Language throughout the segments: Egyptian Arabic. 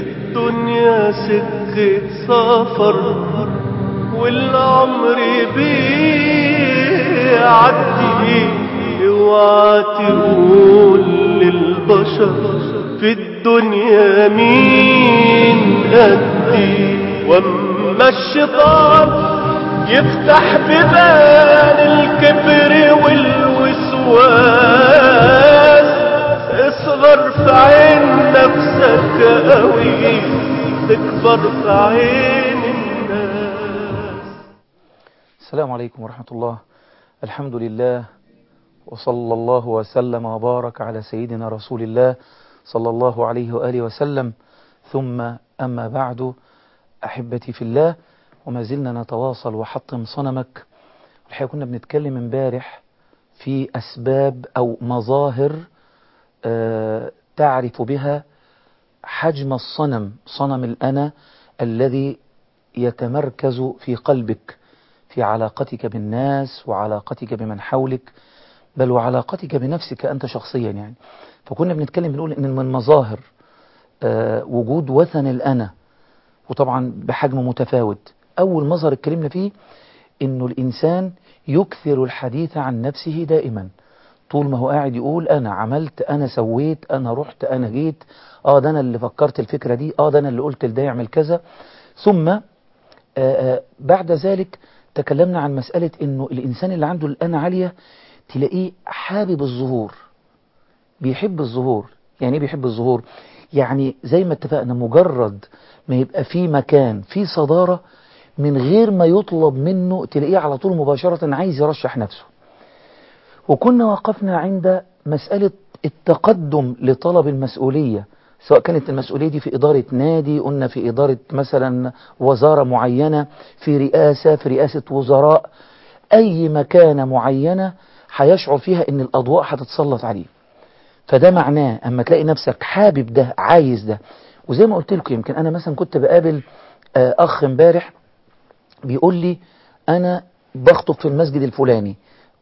الدنيا سكة سفر والعمر بيعدي اوعى تقول للبشر في الدنيا مين قدي واما الشيطان يفتح ببان الكبر والوسواس اصغر في عين نفسك قوي تكبر في عين الناس السلام عليكم ورحمة الله الحمد لله وصلى الله وسلم وبارك على سيدنا رسول الله صلى الله عليه وآله وسلم ثم أما بعد أحبتي في الله وما زلنا نتواصل وحطم صنمك الحقيقة كنا بنتكلم امبارح في أسباب أو مظاهر آه تعرف بها حجم الصنم صنم الأنا الذي يتمركز في قلبك في علاقتك بالناس وعلاقتك بمن حولك بل وعلاقتك بنفسك أنت شخصيا يعني فكنا بنتكلم بنقول إن من مظاهر آه وجود وثن الأنا وطبعا بحجم متفاوت أول مظهر اتكلمنا فيه إنه الإنسان يكثر الحديث عن نفسه دائما طول ما هو قاعد يقول أنا عملت أنا سويت أنا رحت أنا جيت آه ده أنا اللي فكرت الفكرة دي آه ده أنا اللي قلت لده يعمل كذا ثم آآ آآ بعد ذلك تكلمنا عن مسألة إنه الإنسان اللي عنده الأنا عالية تلاقيه حابب الظهور بيحب الظهور يعني ايه بيحب الظهور يعني زي ما اتفقنا مجرد ما يبقى في مكان في صدارة من غير ما يطلب منه تلاقيه على طول مباشرة عايز يرشح نفسه وكنا وقفنا عند مسألة التقدم لطلب المسؤولية سواء كانت المسؤولية دي في إدارة نادي قلنا في إدارة مثلا وزارة معينة في رئاسة في رئاسة وزراء أي مكانة معينة هيشعر فيها ان الأضواء هتتسلط عليه فده معناه أما تلاقي نفسك حابب ده عايز ده وزي ما قلت لكم يمكن أنا مثلا كنت بقابل أخ امبارح بيقول لي أنا بخطب في المسجد الفلاني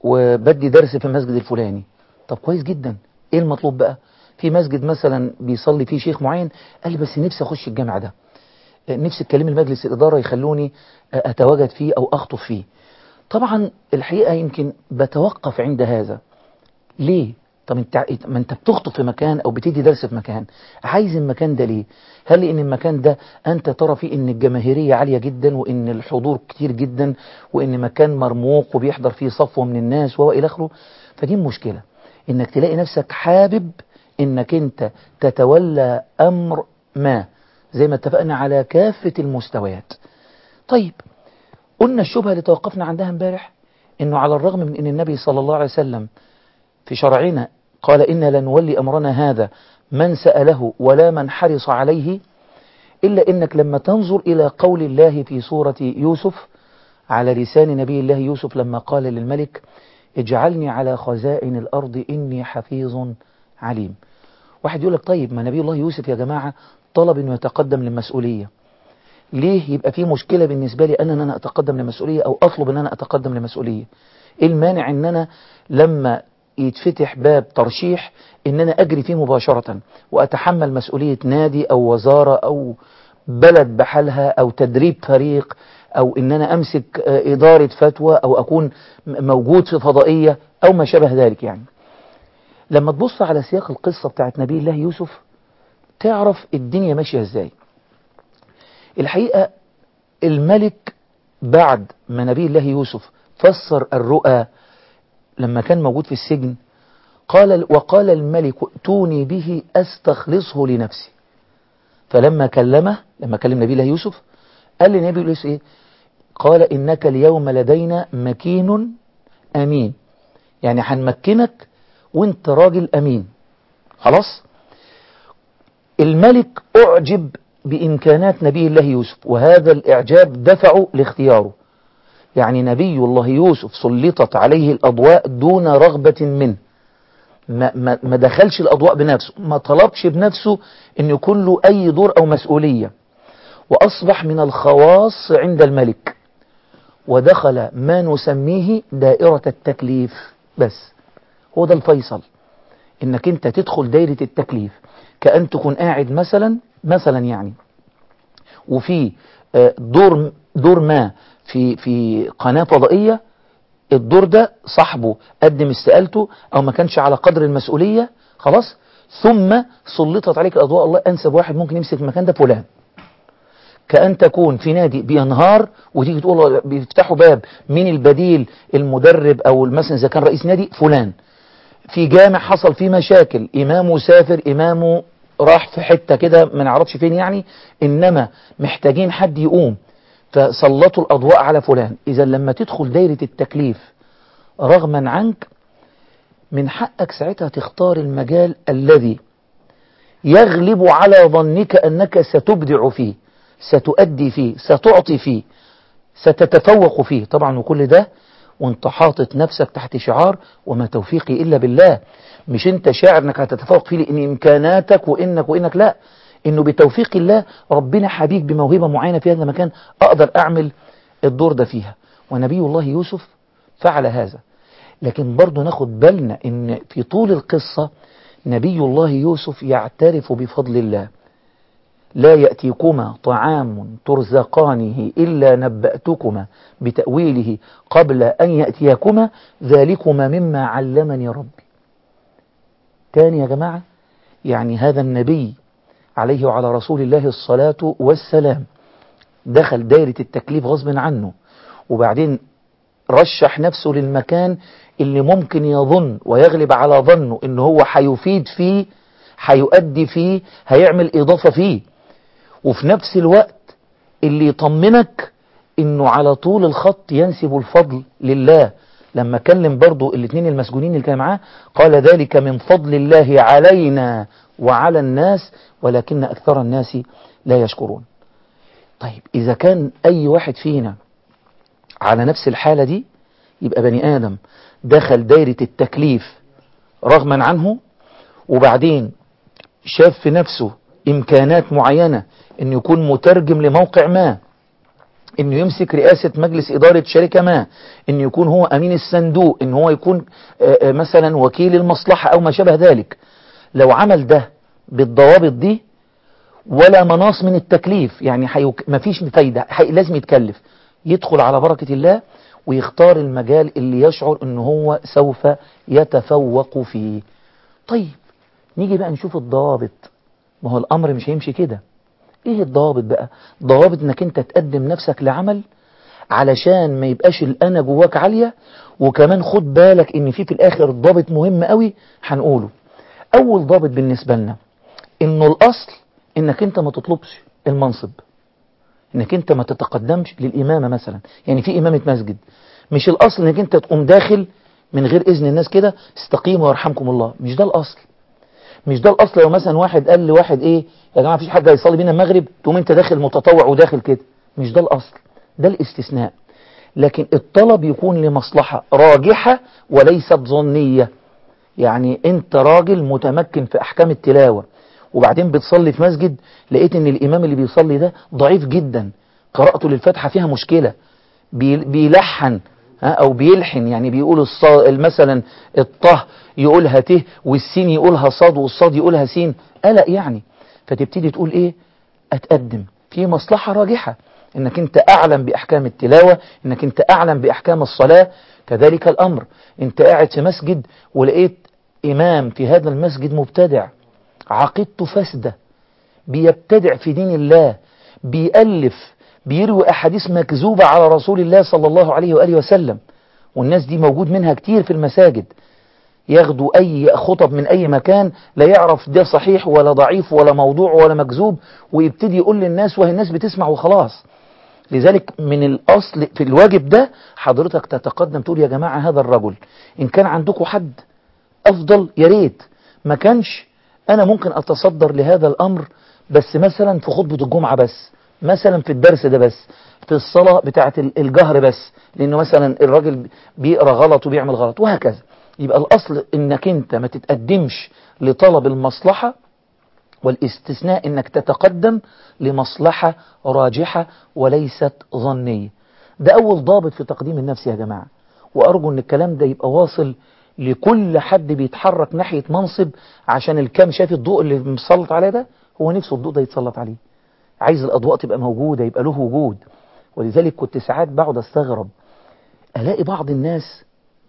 وبدي درس في المسجد الفلاني طب كويس جدا ايه المطلوب بقى في مسجد مثلا بيصلي فيه شيخ معين قال لي بس نفسي اخش الجامع ده نفسي اتكلم المجلس الاداره يخلوني اتواجد فيه او اخطب فيه طبعا الحقيقه يمكن بتوقف عند هذا ليه طب انت ما انت بتخطب في مكان او بتدي درس في مكان عايز المكان ده ليه هل ان المكان ده انت ترى فيه ان الجماهيريه عاليه جدا وان الحضور كتير جدا وان مكان مرموق وبيحضر فيه صفوه من الناس والى اخره فدي مشكله انك تلاقي نفسك حابب انك انت تتولى امر ما زي ما اتفقنا على كافه المستويات طيب قلنا الشبهه اللي توقفنا عندها امبارح انه على الرغم من ان النبي صلى الله عليه وسلم في شرعنا قال إنا لنولي أمرنا هذا من سأله ولا من حرص عليه إلا إنك لما تنظر إلى قول الله في سورة يوسف على لسان نبي الله يوسف لما قال للملك اجعلني على خزائن الأرض إني حفيظ عليم واحد يقول لك طيب ما نبي الله يوسف يا جماعة طلب أنه يتقدم للمسؤولية ليه يبقى في مشكلة بالنسبة لي أنا أن أنا أتقدم لمسؤولية أو أطلب أن أنا أتقدم لمسؤولية إيه المانع أن أنا لما يتفتح باب ترشيح ان انا اجري فيه مباشرة واتحمل مسؤولية نادي او وزارة او بلد بحالها او تدريب فريق او ان انا امسك ادارة فتوى او اكون موجود في فضائية او ما شابه ذلك يعني لما تبص على سياق القصة بتاعت نبي الله يوسف تعرف الدنيا ماشية ازاي الحقيقة الملك بعد ما نبي الله يوسف فسر الرؤى لما كان موجود في السجن قال وقال الملك ائتوني به استخلصه لنفسي فلما كلمه لما كلم نبي الله يوسف قال لنبي الله يوسف ايه قال انك اليوم لدينا مكين امين يعني هنمكنك وانت راجل امين خلاص الملك اعجب بامكانات نبي الله يوسف وهذا الاعجاب دفعه لاختياره يعني نبي الله يوسف سلطت عليه الأضواء دون رغبة منه ما, ما, ما دخلش الأضواء بنفسه ما طلبش بنفسه أن يكون له أي دور أو مسؤولية وأصبح من الخواص عند الملك ودخل ما نسميه دائرة التكليف بس هو ده الفيصل انك انت تدخل دايرة التكليف كأن تكون قاعد مثلا مثلا يعني وفي آه، دور دور ما في في قناة فضائية الدور ده صاحبه قدم استقالته او ما كانش على قدر المسؤولية خلاص ثم سلطت عليك الاضواء الله انسب واحد ممكن يمسك المكان ده فلان كأن تكون في نادي بينهار وتيجي تقول بيفتحوا باب مين البديل المدرب او مثلا اذا كان رئيس نادي فلان في جامع حصل فيه مشاكل امامه سافر امامه راح في حتة كده ما نعرفش فين يعني انما محتاجين حد يقوم فسلطوا الاضواء على فلان اذا لما تدخل دايرة التكليف رغما عنك من حقك ساعتها تختار المجال الذي يغلب على ظنك أنك ستبدع فيه ستؤدي فيه ستعطي فيه ستتفوق فيه طبعا وكل ده وانت حاطط نفسك تحت شعار وما توفيقي إلا بالله مش انت شاعر انك هتتفوق فيه لان امكاناتك وانك وانك لا انه بتوفيق الله ربنا حبيك بموهبة معينة في هذا المكان اقدر اعمل الدور ده فيها ونبي الله يوسف فعل هذا لكن برضه ناخد بالنا ان في طول القصة نبي الله يوسف يعترف بفضل الله لا يأتيكما طعام ترزقانه إلا نبأتكما بتأويله قبل أن يأتيكما ذلكما مما علمني ربي تاني يا جماعة يعني هذا النبي عليه وعلى رسول الله الصلاة والسلام دخل دائرة التكليف غصب عنه وبعدين رشح نفسه للمكان اللي ممكن يظن ويغلب على ظنه ان هو هيفيد فيه هيؤدي فيه هيعمل اضافة فيه وفي نفس الوقت اللي يطمنك انه على طول الخط ينسب الفضل لله لما كلم برضو الاثنين المسجونين اللي كان معاه قال ذلك من فضل الله علينا وعلى الناس ولكن اكثر الناس لا يشكرون طيب اذا كان اي واحد فينا على نفس الحالة دي يبقى بني آدم دخل دايرة التكليف رغما عنه وبعدين شاف في نفسه إمكانات معينة إنه يكون مترجم لموقع ما إنه يمسك رئاسة مجلس إدارة شركة ما إنه يكون هو أمين الصندوق إنه هو يكون آآ آآ مثلا وكيل المصلحة أو ما شابه ذلك لو عمل ده بالضوابط دي ولا مناص من التكليف يعني حيوك مفيش فايدة حي لازم يتكلف يدخل على بركة الله ويختار المجال اللي يشعر ان هو سوف يتفوق فيه طيب نيجي بقى نشوف الضوابط ما هو الامر مش هيمشي كده ايه الضوابط بقى ضوابط انك انت تقدم نفسك لعمل علشان ما يبقاش الانا جواك عالية وكمان خد بالك ان في في الاخر ضابط مهم قوي هنقوله اول ضابط بالنسبة لنا انه الاصل انك انت ما تطلبش المنصب انك انت ما تتقدمش للامامة مثلا يعني في امامة مسجد مش الاصل انك انت تقوم داخل من غير اذن الناس كده استقيموا ويرحمكم الله مش ده الاصل مش ده الاصل لو مثلا واحد قال لواحد ايه يا جماعه مفيش حد هيصلي بينا المغرب تقوم انت داخل متطوع وداخل كده مش ده الاصل ده الاستثناء لكن الطلب يكون لمصلحة راجحة وليست ظنية يعني انت راجل متمكن في احكام التلاوة وبعدين بتصلي في مسجد لقيت ان الامام اللي بيصلي ده ضعيف جدا قراءته للفاتحة فيها مشكلة بيلحن او بيلحن يعني بيقول مثلا الطه يقولها ته والسين يقولها صاد والصاد يقولها سين قلق يعني فتبتدي تقول ايه اتقدم في مصلحة راجحة انك انت اعلم باحكام التلاوة انك انت اعلم باحكام الصلاة كذلك الامر انت قاعد في مسجد ولقيت امام في هذا المسجد مبتدع عقيدته فاسدة بيبتدع في دين الله بيألف بيروي أحاديث مكذوبة على رسول الله صلى الله عليه وآله وسلم والناس دي موجود منها كتير في المساجد ياخدوا أي خطب من أي مكان لا يعرف ده صحيح ولا ضعيف ولا موضوع ولا مكذوب ويبتدي يقول للناس وهي الناس بتسمع وخلاص لذلك من الأصل في الواجب ده حضرتك تتقدم تقول يا جماعة هذا الرجل إن كان عندكم حد أفضل يا ريت ما كانش أنا ممكن أتصدر لهذا الأمر بس مثلا في خطبة الجمعة بس مثلا في الدرس ده بس في الصلاة بتاعة الجهر بس لأنه مثلا الراجل بيقرأ غلط وبيعمل غلط وهكذا يبقى الأصل إنك أنت ما تتقدمش لطلب المصلحة والاستثناء إنك تتقدم لمصلحة راجحة وليست ظنية ده أول ضابط في تقديم النفس يا جماعة وأرجو أن الكلام ده يبقى واصل لكل حد بيتحرك ناحية منصب عشان الكام شاف الضوء اللي مسلط عليه ده هو نفسه الضوء ده يتسلط عليه عايز الأضواء تبقى موجودة يبقى له وجود ولذلك كنت ساعات بقعد استغرب ألاقي بعض الناس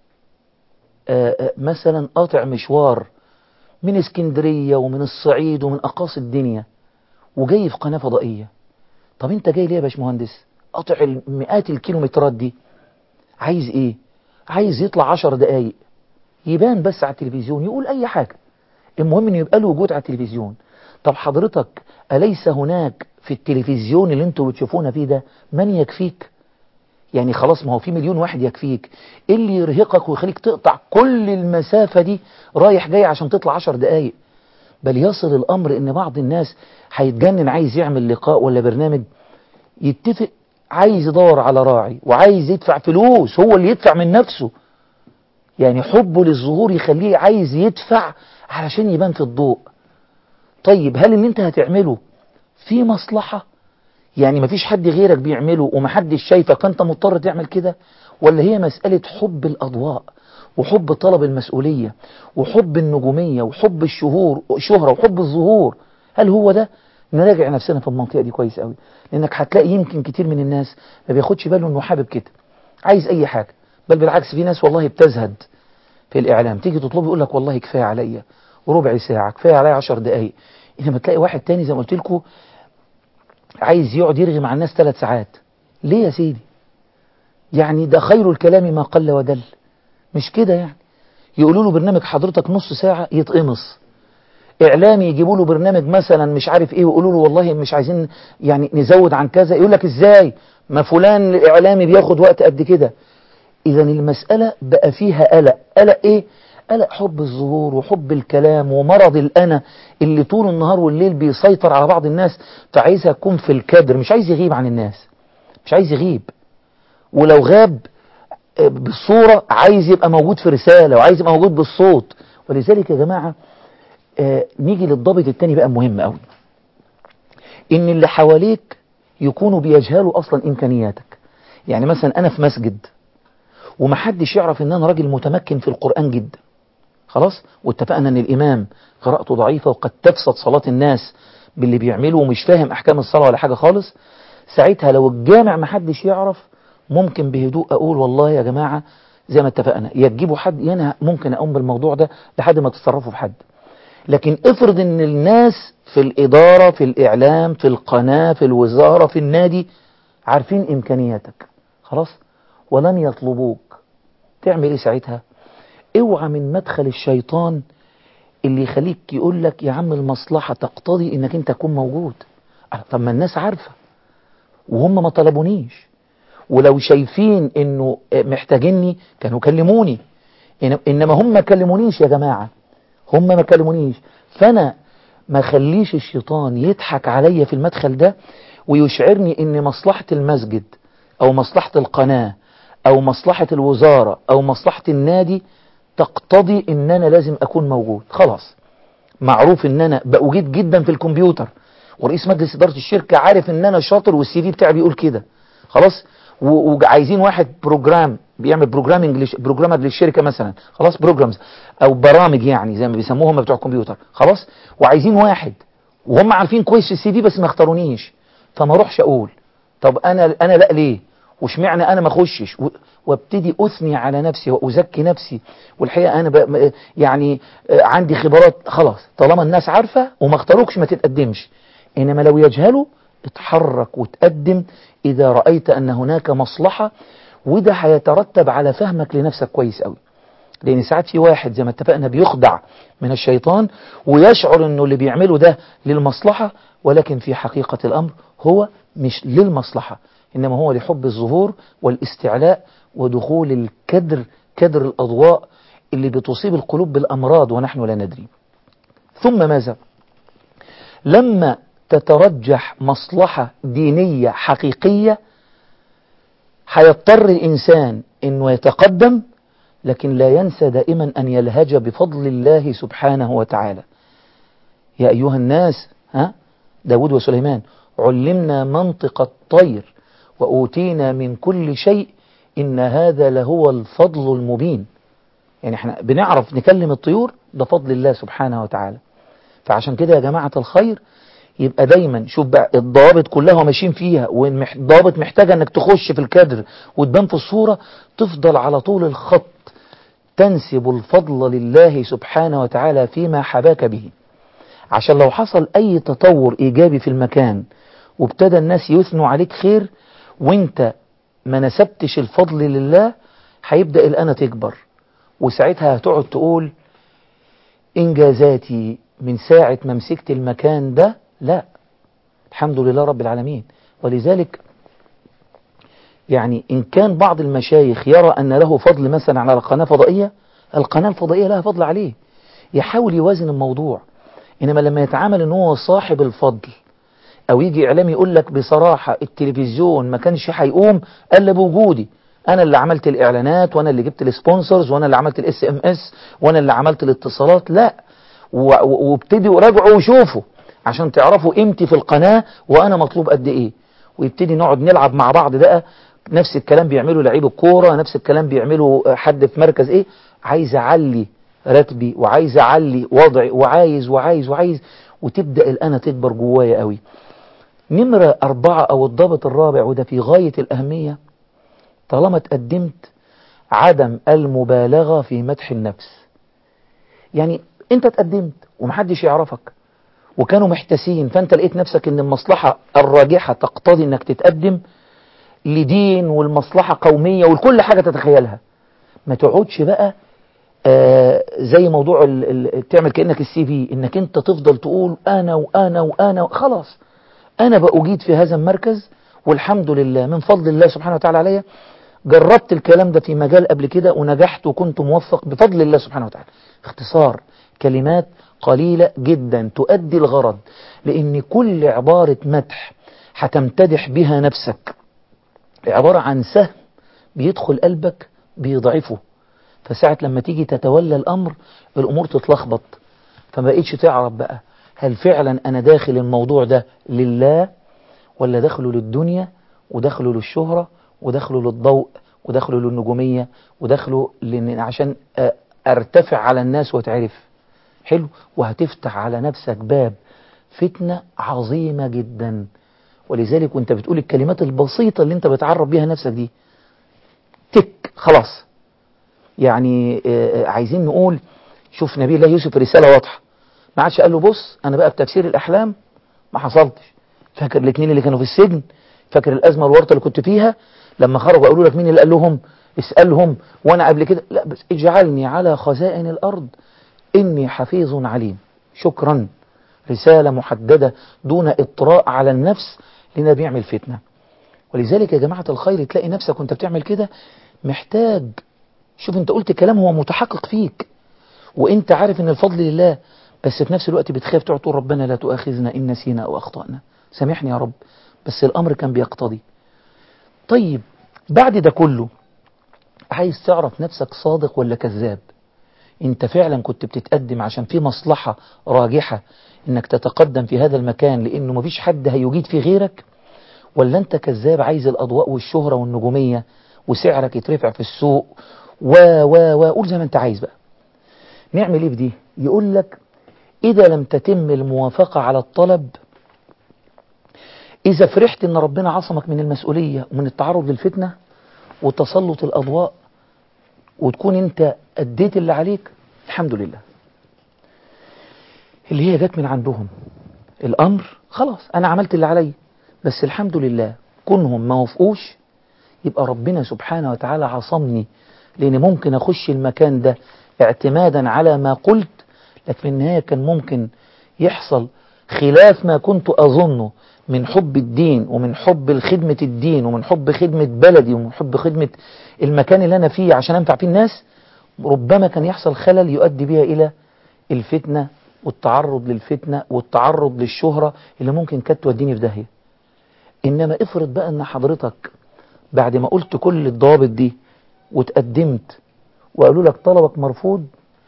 آآ آآ مثلا قاطع مشوار من اسكندرية ومن الصعيد ومن أقاصي الدنيا وجاي في قناة فضائية طب انت جاي ليه يا باشمهندس قاطع مئات الكيلومترات دي عايز ايه عايز يطلع عشر دقايق يبان بس على التلفزيون يقول اي حاجة المهم انه يبقى له وجود على التلفزيون طب حضرتك أليس هناك في التلفزيون اللي انتوا بتشوفونا فيه ده من يكفيك يعني خلاص ما هو في مليون واحد يكفيك ايه اللي يرهقك ويخليك تقطع كل المسافة دي رايح جاي عشان تطلع عشر دقايق بل يصل الأمر ان بعض الناس هيتجنن عايز يعمل لقاء ولا برنامج يتفق عايز يدور على راعي وعايز يدفع فلوس هو اللي يدفع من نفسه يعني حبه للظهور يخليه عايز يدفع علشان يبان في الضوء طيب هل اللي انت هتعمله في مصلحة يعني مفيش حد غيرك بيعمله ومحدش شايفك فانت مضطر تعمل كده ولا هي مسألة حب الأضواء وحب طلب المسؤولية وحب النجومية وحب الشهور شهرة وحب الظهور هل هو ده نراجع نفسنا في المنطقة دي كويس قوي لانك هتلاقي يمكن كتير من الناس ما بياخدش باله انه حابب كده عايز اي حاجة بل بالعكس في ناس والله بتزهد في الاعلام تيجي تطلب يقول لك والله كفاية عليا وربع ساعة كفاية عليا عشر دقايق انما تلاقي واحد تاني زي ما قلت لكم عايز يقعد يرغي مع الناس ثلاث ساعات ليه يا سيدي يعني ده خير الكلام ما قل ودل مش كده يعني يقولوا له برنامج حضرتك نص ساعة يتقمص اعلامي يجيبوا له برنامج مثلا مش عارف ايه ويقولوا له والله مش عايزين يعني نزود عن كذا يقول لك ازاي ما فلان الاعلامي بياخد وقت قد كده اذا المسألة بقى فيها قلق قلق ايه قلق حب الظهور وحب الكلام ومرض الأنا اللي طول النهار والليل بيسيطر على بعض الناس فعايزها تكون في الكادر مش عايز يغيب عن الناس مش عايز يغيب ولو غاب بالصورة عايز يبقى موجود في رسالة وعايز يبقى موجود بالصوت ولذلك يا جماعة آه نيجي للضابط التاني بقى مهم قوي ان اللي حواليك يكونوا بيجهلوا اصلا امكانياتك يعني مثلا انا في مسجد ومحدش يعرف ان انا راجل متمكن في القرآن جدا خلاص واتفقنا ان الامام قراءته ضعيفة وقد تفسد صلاة الناس باللي بيعمله ومش فاهم احكام الصلاة ولا حاجة خالص ساعتها لو الجامع محدش يعرف ممكن بهدوء اقول والله يا جماعة زي ما اتفقنا يا تجيبوا حد يانا ممكن اقوم بالموضوع ده لحد ما تتصرفوا في حد لكن افرض ان الناس في الادارة في الاعلام في القناة في الوزارة في النادي عارفين امكانياتك خلاص ولم يطلبوك تعمل ايه ساعتها اوعى من مدخل الشيطان اللي يخليك يقول لك يا عم المصلحة تقتضي انك انت تكون موجود طب ما الناس عارفة وهم ما طلبونيش ولو شايفين انه محتاجيني كانوا كلموني انما هم ما كلمونيش يا جماعة هم ما كلمونيش فانا ما خليش الشيطان يضحك عليا في المدخل ده ويشعرني ان مصلحة المسجد او مصلحة القناة او مصلحة الوزارة او مصلحة النادي تقتضي ان انا لازم اكون موجود خلاص معروف ان انا بأجيد جدا في الكمبيوتر ورئيس مجلس ادارة الشركة عارف ان انا شاطر والسي في بتاعي بيقول كده خلاص وعايزين واحد بروجرام بيعمل بروجرامنج بروجرامر للشركة مثلا خلاص بروجرامز او برامج يعني زي ما بيسموهم بتوع الكمبيوتر خلاص وعايزين واحد وهم عارفين كويس السي في بس ما اختارونيش فما اروحش اقول طب انا انا لا ليه واشمعنى انا ما اخشش وابتدي اثني على نفسي وازكي نفسي والحقيقه انا يعني عندي خبرات خلاص طالما الناس عارفه وما اختاروكش ما تتقدمش انما لو يجهلوا اتحرك وتقدم اذا رايت ان هناك مصلحه وده هيترتب على فهمك لنفسك كويس قوي لان ساعات في واحد زي ما اتفقنا بيخدع من الشيطان ويشعر انه اللي بيعمله ده للمصلحه ولكن في حقيقه الامر هو مش للمصلحه إنما هو لحب الظهور والاستعلاء ودخول الكدر كدر الأضواء اللي بتصيب القلوب بالأمراض ونحن لا ندري ثم ماذا لما تترجح مصلحة دينية حقيقية هيضطر الإنسان أنه يتقدم لكن لا ينسى دائما أن يلهج بفضل الله سبحانه وتعالى يا أيها الناس ها داود وسليمان علمنا منطق الطير وأوتينا من كل شيء إن هذا لهو الفضل المبين يعني احنا بنعرف نكلم الطيور ده فضل الله سبحانه وتعالى فعشان كده يا جماعة الخير يبقى دايما شوف بقى الضوابط كلها ماشيين فيها والضوابط محتاجة انك تخش في الكادر وتبان في الصورة تفضل على طول الخط تنسب الفضل لله سبحانه وتعالى فيما حباك به عشان لو حصل اي تطور ايجابي في المكان وابتدى الناس يثنوا عليك خير وانت ما نسبتش الفضل لله هيبدأ الأنا تكبر وساعتها هتقعد تقول إنجازاتي من ساعة ما مسكت المكان ده لا الحمد لله رب العالمين ولذلك يعني إن كان بعض المشايخ يرى أن له فضل مثلا على القناة الفضائية القناة الفضائية لها فضل عليه يحاول يوازن الموضوع إنما لما يتعامل أنه هو صاحب الفضل أو يجي إعلامي يقول لك بصراحة التلفزيون ما كانش هيقوم إلا بوجودي أنا اللي عملت الإعلانات وأنا اللي جبت السبونسرز وأنا اللي عملت الاس ام اس وأنا اللي عملت الاتصالات لا وابتدوا راجعوا وشوفوا عشان تعرفوا قيمتي في القناة وأنا مطلوب قد إيه ويبتدي نقعد نلعب مع بعض بقى نفس الكلام بيعملوا لعيب الكورة نفس الكلام بيعملوا حد في مركز إيه عايز أعلي راتبي وعايز أعلي وضعي وعايز وعايز وعايز وتبدأ الأنا تكبر جوايا قوي نمرة أربعة أو الضابط الرابع وده في غاية الأهمية طالما تقدمت عدم المبالغة في مدح النفس يعني انت تقدمت ومحدش يعرفك وكانوا محتسين فانت لقيت نفسك ان المصلحة الراجحة تقتضي انك تتقدم لدين والمصلحة قومية وكل حاجة تتخيلها ما تقعدش بقى آه زي موضوع ال ال تعمل كأنك السي في انك انت تفضل تقول انا وانا وانا خلاص انا بأجيد في هذا المركز والحمد لله من فضل الله سبحانه وتعالى عليا جربت الكلام ده في مجال قبل كده ونجحت وكنت موفق بفضل الله سبحانه وتعالى اختصار كلمات قليلة جدا تؤدي الغرض لأن كل عبارة مدح هتمتدح بها نفسك عبارة عن سهم بيدخل قلبك بيضعفه فساعة لما تيجي تتولى الأمر الأمور تتلخبط فما بقيتش تعرف بقى هل فعلا أنا داخل الموضوع ده لله ولا داخله للدنيا وداخله للشهرة وداخله للضوء وداخله للنجومية وداخله لأن عشان ارتفع على الناس وتعرف حلو وهتفتح على نفسك باب فتنة عظيمة جدا ولذلك وانت بتقول الكلمات البسيطة اللي انت بتعرف بيها نفسك دي تك خلاص يعني عايزين نقول شوف نبي الله يوسف رسالة واضحة ما عادش قال له بص انا بقى بتفسير الاحلام ما حصلتش فاكر الاثنين اللي كانوا في السجن فاكر الازمة الورطة اللي كنت فيها لما خرجوا قالوا لك مين اللي قال لهم اسألهم وانا قبل كده لا بس اجعلني على خزائن الارض اني حفيظ عليم شكرا رسالة محددة دون اطراء على النفس لنا بيعمل فتنة ولذلك يا جماعة الخير تلاقي نفسك وانت بتعمل كده محتاج شوف انت قلت كلام هو متحقق فيك وانت عارف ان الفضل لله بس في نفس الوقت بتخاف تقعد تقول ربنا لا تؤاخذنا ان نسينا او اخطأنا سامحني يا رب بس الامر كان بيقتضي طيب بعد ده كله عايز تعرف نفسك صادق ولا كذاب انت فعلا كنت بتتقدم عشان في مصلحة راجحة انك تتقدم في هذا المكان لانه مفيش حد هيجيد في غيرك ولا انت كذاب عايز الاضواء والشهرة والنجومية وسعرك يترفع في السوق و و و قول زي ما انت عايز بقى نعمل ايه بدي يقول لك اذا لم تتم الموافقة على الطلب اذا فرحت ان ربنا عصمك من المسؤولية ومن التعرض للفتنة وتسلط الاضواء وتكون انت اديت اللي عليك الحمد لله اللي هي جت من عندهم الامر خلاص انا عملت اللي علي بس الحمد لله كونهم ما وافقوش يبقى ربنا سبحانه وتعالى عصمني لان ممكن اخش المكان ده اعتمادا على ما قلت لكن في النهاية كان ممكن يحصل خلاف ما كنت اظنه من حب الدين ومن حب خدمة الدين ومن حب خدمة بلدي ومن حب خدمة المكان اللي أنا فيه عشان أنفع فيه الناس ربما كان يحصل خلل يؤدي بها إلى الفتنة والتعرض للفتنة والتعرض للشهرة اللي ممكن كانت توديني في داهية إنما افرض بقى أن حضرتك بعد ما قلت كل الضوابط دي وتقدمت وقالوا لك طلبك مرفوض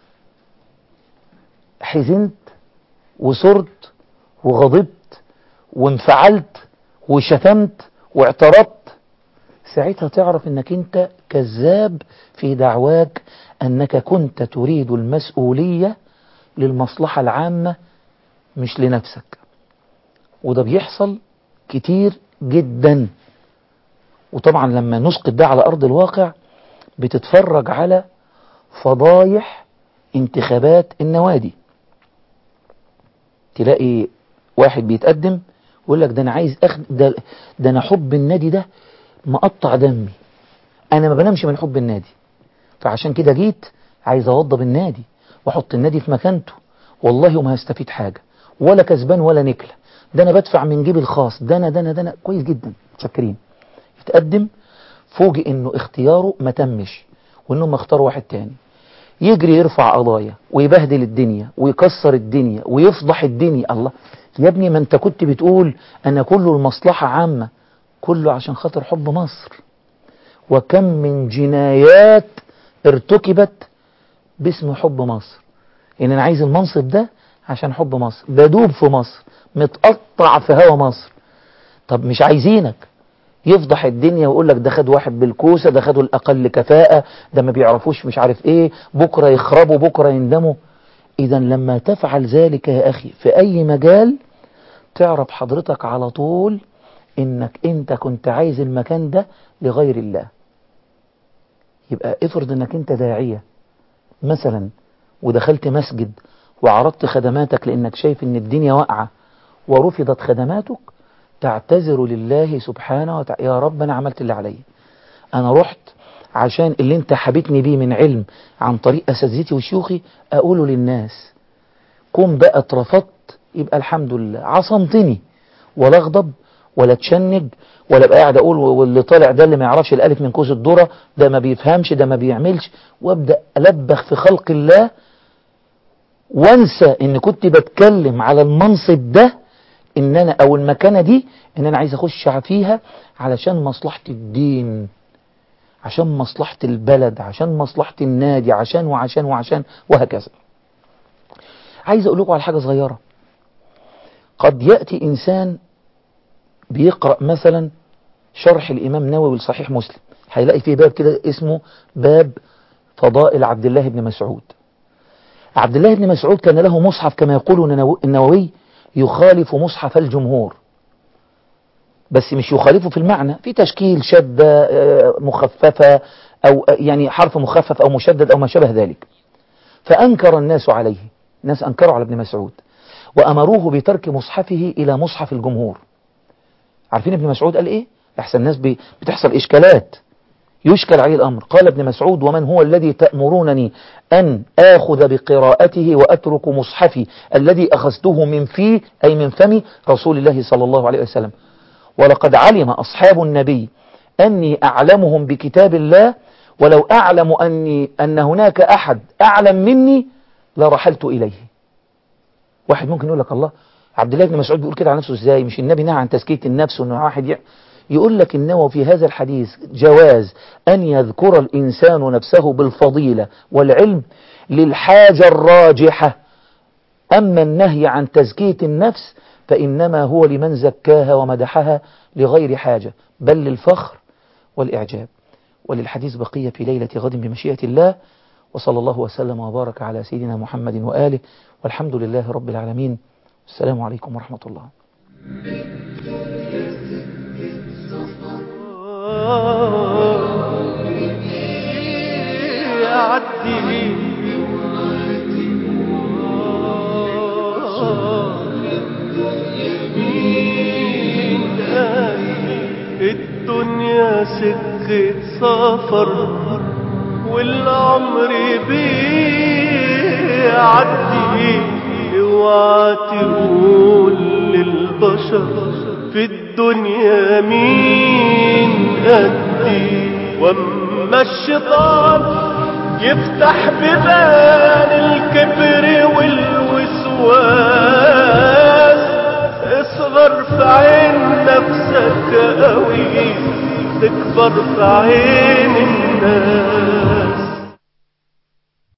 حزنت وصرت وغضبت وانفعلت وشتمت واعترضت ساعتها تعرف انك انت كذاب في دعواك انك كنت تريد المسؤولية للمصلحة العامة مش لنفسك وده بيحصل كتير جدا وطبعا لما نسقط ده على أرض الواقع بتتفرج على فضايح انتخابات النوادي تلاقي واحد بيتقدم ويقول لك ده انا عايز اخد ده, ده انا حب النادي ده مقطع دمي انا ما بنامش من حب النادي فعشان كده جيت عايز اوضب النادي واحط النادي في مكانته والله ما هستفيد حاجة ولا كسبان ولا نكلة ده انا بدفع من جيبي الخاص ده انا ده انا ده انا كويس جدا متشكرين يتقدم فوجئ انه اختياره ما تمش وانهم اختاروا واحد تاني يجري يرفع قضايا ويبهدل الدنيا ويكسر الدنيا ويفضح الدنيا الله يا ابني ما انت كنت بتقول انا كله المصلحة عامة كله عشان خاطر حب مصر وكم من جنايات ارتكبت باسم حب مصر ان انا عايز المنصب ده عشان حب مصر بدوب في مصر متقطع في هوا مصر طب مش عايزينك يفضح الدنيا ويقول لك ده خد واحد بالكوسة ده خدوا الأقل كفاءة ده ما بيعرفوش مش عارف ايه بكرة يخربوا بكرة يندموا إذا لما تفعل ذلك يا أخي في أي مجال تعرف حضرتك على طول إنك أنت كنت عايز المكان ده لغير الله يبقى افرض إنك أنت داعية مثلا ودخلت مسجد وعرضت خدماتك لأنك شايف إن الدنيا واقعة ورفضت خدماتك تعتذر لله سبحانه وتعالى يا رب أنا عملت اللي عليا أنا رحت عشان اللي انت حبيتني بيه من علم عن طريق أساتذتي وشيوخي أقوله للناس كن بقى اترفضت يبقى الحمد لله عصمتني ولا اغضب ولا تشنج ولا ابقى قاعد اقول واللي طالع ده اللي ما يعرفش الالف من كوز الذره ده ما بيفهمش ده ما بيعملش وابدا البخ في خلق الله وانسى ان كنت بتكلم على المنصب ده ان انا او المكانه دي ان انا عايز اخش فيها علشان مصلحه الدين عشان مصلحة البلد عشان مصلحة النادي عشان وعشان وعشان وهكذا عايز أقول لكم على حاجة صغيرة قد يأتي إنسان بيقرأ مثلا شرح الإمام نووي لصحيح مسلم هيلاقي فيه باب كده اسمه باب فضائل عبد الله بن مسعود عبد الله بن مسعود كان له مصحف كما يقول النووي يخالف مصحف الجمهور بس مش يخالفه في المعنى في تشكيل شدة مخففة أو يعني حرف مخفف أو مشدد أو ما شابه ذلك فأنكر الناس عليه الناس أنكروا على ابن مسعود وأمروه بترك مصحفه إلى مصحف الجمهور عارفين ابن مسعود قال إيه أحسن الناس بتحصل إشكالات يشكل عليه الأمر قال ابن مسعود ومن هو الذي تأمرونني أن آخذ بقراءته وأترك مصحفي الذي أخذته من فيه أي من فم رسول الله صلى الله عليه وسلم ولقد علم أصحاب النبي أني أعلمهم بكتاب الله ولو أعلم أني أن هناك أحد أعلم مني لرحلت إليه واحد ممكن يقول لك الله عبد الله بن مسعود بيقول كده على نفسه ازاي مش النبي نهى عن تزكية النفس وانه واحد يع... يقول لك انه في هذا الحديث جواز أن يذكر الإنسان نفسه بالفضيلة والعلم للحاجة الراجحة أما النهي عن تزكية النفس فإنما هو لمن زكاها ومدحها لغير حاجة بل للفخر والإعجاب وللحديث بقية في ليلة غد بمشيئة الله وصلى الله وسلم وبارك على سيدنا محمد وآله والحمد لله رب العالمين السلام عليكم ورحمة الله يعدي الدنيا سكة سفر والعمر بيعدي اوعى تقول للبشر في الدنيا مين قدي واما الشيطان يفتح ببان الكبر والوسواس اصغر في عين نفسك قوي تكبر في عين